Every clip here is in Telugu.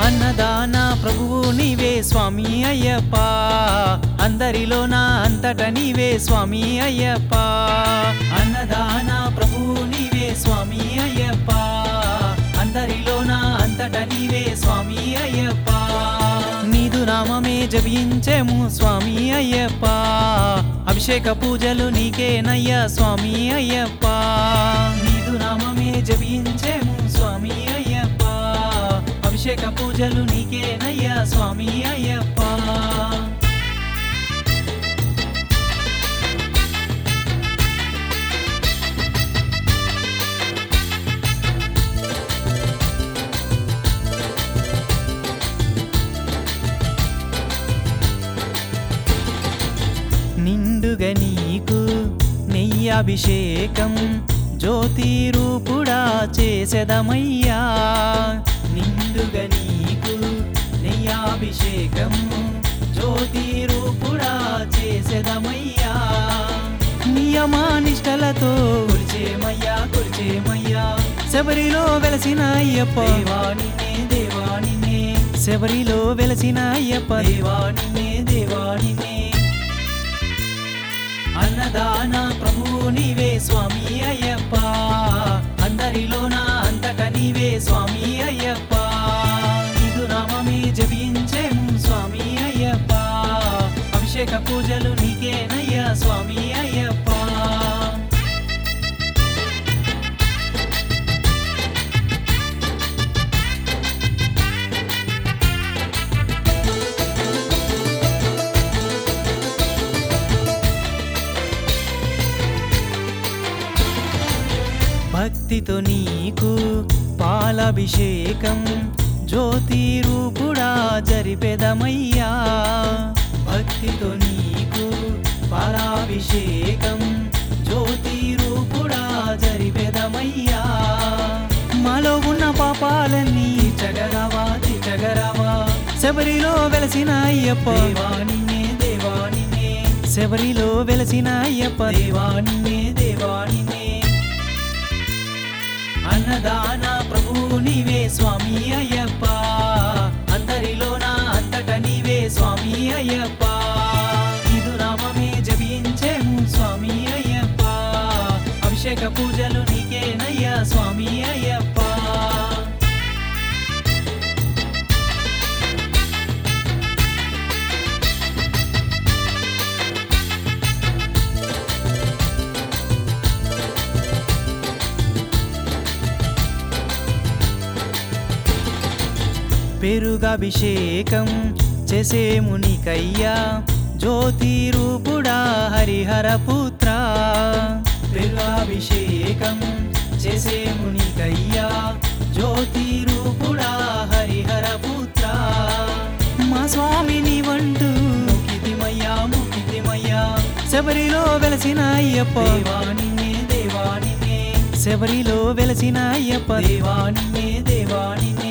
అన్నదాన ప్రభువు నీవే స్వామి అయ్యప్ప అందరిలోన అంతట నీవే స్వామి అయ్యప్ప అన్నదాన ప్రభువు నీవే స్వామి అయ్యప్ప అందరిలోన అంతట నీవే స్వామి అయ్యప్ప నీదు నామమే జపించేము స్వామి అయ్యప్ప అభిషేక పూజలు నీకేనయ్యా స్వామి అయ్యప్ప నీదు నామమే జపించేము స్వామి అయ్యప్ప అభిషేక పూజలు నీకేనయ్యా స్వామి అయ్యప్ప నిండుగా నీకు నెయ్యాభిషేకం జ్యోతి రూపుడా చేసెదమయ్యా నిండుగా నీకు నెయ్యాభిషేకం జ్యోతి రూపుడా చేసెదమయ్యా నియమానిష్టలతో కొలిచేమయ్యా కొలిచేమయ్యా శబరిలో వెలసిన అయ్యప్ప దేవానినే దేవానినే శబరిలో వెలసిన అయ్యప్ప దేవానినే దేవానినే అన్నదాన ప్రభువు నీవే స్వామి అయ్యప్ప అందరిలోన అంతట నీవే స్వామి అయ్యప్ప ఇది నామమే జపించేము స్వామి అయ్యప్ప అభిషేక పూజలు నీకేనయ్యా స్వామి అయ్యప్ప భక్తితో నీకు పాలాభిషేకం జ్యోతి రూపుడా జరిపెదమయ్యా భక్తితో నీకు పాలాభిషేకం జ్యోతి రూపుడా జరిపెదమయ్యా మాలో ఉన్న పాపాలన్నీ చగరవా చగరవా శబరిలో వెలసిన అయ్యప్ప దేవానినే దేవానినే శబరిలో వెలసిన అయ్యప్ప దేవానినే దేవానినే అన్నదాన ప్రభువు నీవే స్వామి అయ్యప్ప అందరిలోన అంతట నీవే స్వామి అయ్యప్ప ఇది నామమే జపించేము స్వామి అయ్యప్ప అభిషేక పూజలు నీకేనయ్యా స్వామి అయ్యప్ప పెరుగభిషేకం చేసేము నీకయ్యా జ్యోతి రూపుడా హరిహర పుత్ర పెరుగభిషేకం చేసేము నీకయ్యా జ్యోతి రూపుడా హరిహర పుత్ర మా స్వామిని వంటూ ముఖితిమయ్యా ముఖితిమయ్యా శబరిలో వెలసిన అయ్యప్ప దేవానినే దేవానినే శబరిలో వెలసిన అయ్యప్ప దేవానినే దేవానినే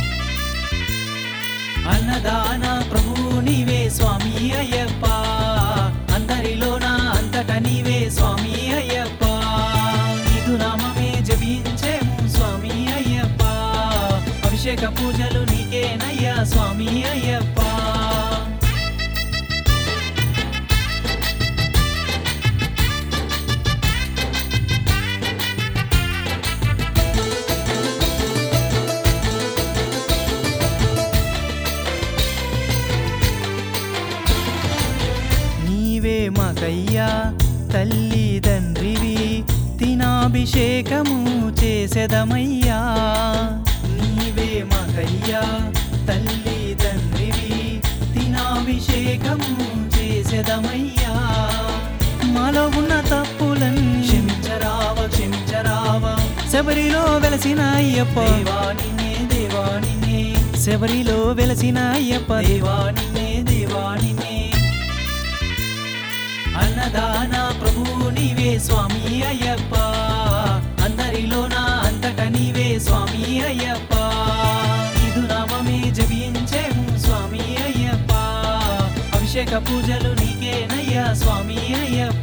అన్నదాన ప్రభువు నీవే స్వామి అయ్యప్ప అందరిలోన అంతట నీవే స్వామి అయ్యప్ప ఇది నామమే జపించేము స్వామి అయ్యప్ప అభిషేక పూజలు నీకేనయ్యా స్వామి అయ్యప్ప నీవే మాకయ్యా తల్లిదండ్రివి తినాభిషేకము చేసెదమయ్యా నీవే మాకయ్యా తల్లిదండ్రివి తినాభిషేకము చేసెదమయ్యా మాలో ఉన్న తప్పులన్నీ క్షమించరావ క్షమించరావ శబరిలో వెలసిన అయ్యప్ప దేవానినే దేవానినే శబరిలో వెలసిన అయ్యప్ప దేవానినే దేవానినే అన్నదాన ప్రభువు నీవే స్వామి అయ్యప్ప అందరిలోన అంతట నీవే స్వామి అయ్యప్ప ఇది నామమే జపించేము స్వామి అయ్యప్ప అభిషేక పూజలు నీకేనయ్యా స్వామి అయ్యప్ప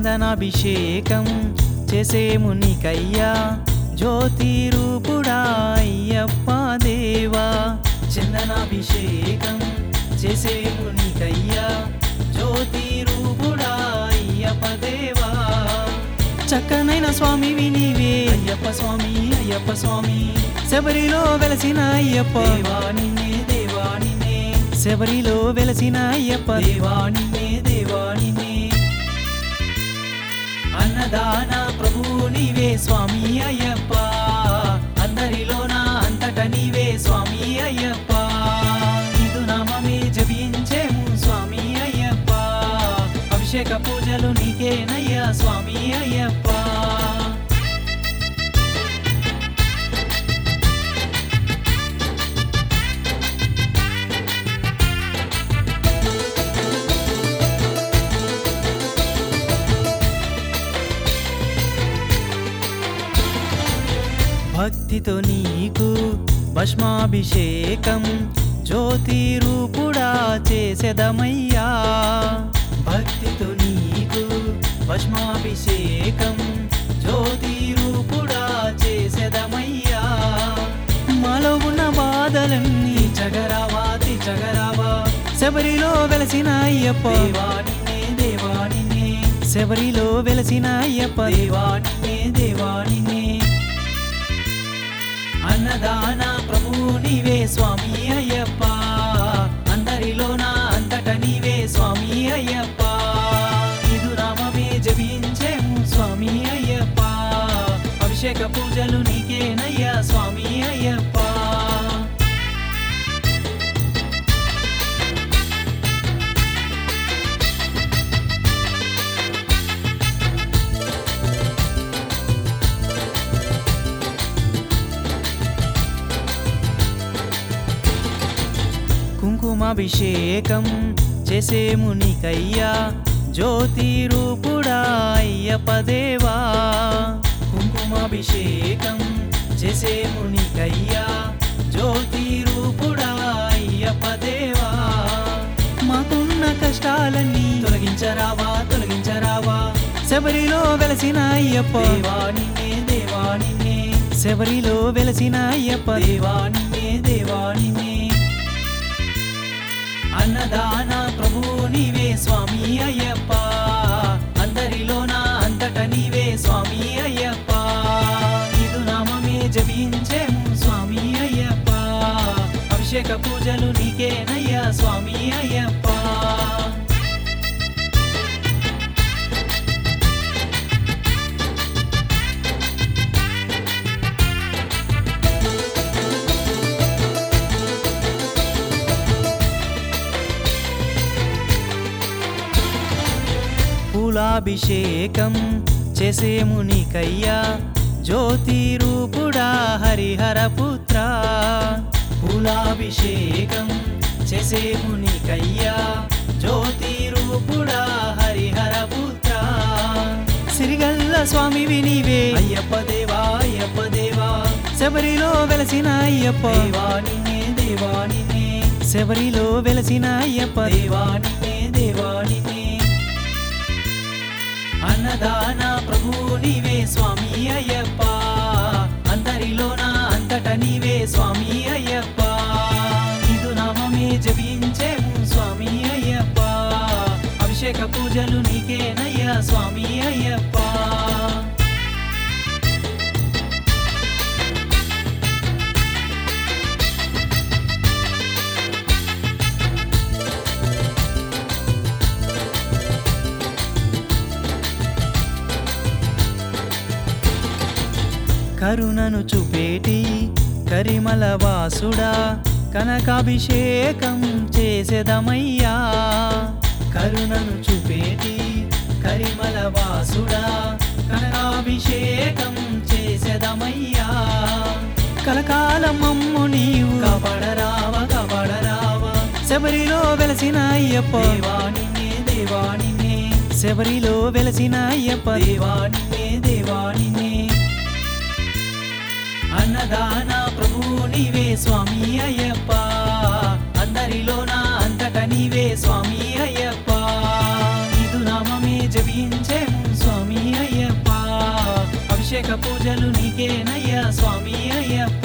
చందనాభిషేకం చేసేము నీకయ్యా జ్యోతి రూపుడా అయ్యప్ప దేవా చందనాభిషేకం చేసేము నీకయ్యా జ్యోతి రూపుడా అయ్యప్ప దేవా చక్కనైన స్వామివి నీవే అయ్యప్ప స్వామి అయ్యప్ప స్వామి శబరిలో వెలసిన అయ్యప్ప దేవా నిన్నే దేవా నిన్నే శబరిలో వెలసిన అయ్యప్ప దేవా నిన్నే దేవా నిన్నే అన్నదాన ప్రభువు నీవే స్వామి అయ్యప్ప అందరిలోన అంతట నీవే స్వామి అయ్యప్ప నీదు నామమే జపించేము స్వామి అయ్యప్ప అభిషేక పూజలు నీకేనయ్యా స్వామి అయ్యప్ప భక్తితో నీకు భస్మాభిషేకం జ్యోతి రూపుడా చేసెదమయ్యా భక్తితో నీకు భస్మాభిషేకం జ్యోతి రూపుడా చేసెదమయ్యా మాలో ఉన్న బాధలన్నీ చగరావా చగరావా శబరిలో వెలసిన అయ్యప్ప దేవానినే దేవానినే శబరిలో వెలసిన అయ్యప్ప దేవానినే దేవానినే అన్నదాన ప్రభువు నీవే స్వామి అయ్యప్ప అందరిలోన అంతట నీవే స్వామి అయ్యప్ప ఇది నామమే జపించేము స్వామి అయ్యప్ప అభిషేక పూజలు నీకేనయ్యా స్వామి అయ్యప్ప కుంకుమాభిషేకం చేసేము నీకయ్యా జ్యోతి రూపుడా అయ్యప్ప దేవా కుంకుమాభిషేకం చేసేము నీకయ్యా జ్యోతి రూపుడా అయ్యప్ప దేవా మాకున్న కష్టాలన్నీ తొలగించరావా తొలగించరావా శబరిలో వెలసిన అయ్యప్ప దేవా నిన్నే దేవా నిన్నే శబరిలో వెలసిన అయ్యప్ప దేవా నిన్నే దేవా నిన్నే అన్నదాన ప్రభువు నీవే స్వామి అయ్యప్ప అందరిలోన అంతట నీవే స్వామి అయ్యప్ప ఇది నామమే జపించేము స్వామి అయ్యప్ప అభిషేక పూజలు నీకేనయ్యా స్వామి అయ్యప్ప పూలాభిషేకం చేసేము నీకయ్యా జ్యోతి రూపుడా హరిహర పుత్ర పూలాభిషేకం చేసేము నీకయ్యా జ్యోతి రూపుడా హరిహర పుత్ర సిరిగల్ల స్వామివి నీవే అయ్యప్ప దేవా అయ్యప్ప దేవా శబరిలో వెలసిన అయ్యప్ప దేవా నిన్నే దేవా నిన్నే శబరిలో వెలసిన అయ్యప్ప దేవా నిన్నే దేవా నిన్నే అన్నదాన ప్రభువు నీవే స్వామి అయ్యప్ప అందరిలోన అంతట నీవే స్వామి అయ్యప్ప ఇది నామమే జపించేము స్వామి అయ్యప్ప అభిషేక పూజలు నీకేనయ్యా స్వామి అయ్యప్ప కరుణను చూపేటి కరిమల వాసుడా కనకాభిషేకం చేసేదమయ్యా కరుణను చూపేటి కరిమల వాసుడా కనకాభిషేకం చేసేదమయ్యా కలకాలం మమ్ము నీవు కాపాడరావా కాపాడరావా శబరిలో వెలసిన అయ్యప్ప దేవానినే దేవానినే శబరిలో వెలసిన అయ్యప్ప దేవానినే దేవానినే అన్నదాన ప్రభువు నీవే స్వామి అయ్యప్ప అందరిలోన అంతట నీవే స్వామి అయ్యప్ప ఇది నామమే జపించేము ప్రత్యేక పూజలు నీకేనయ్యా స్వామి అయ్యప్ప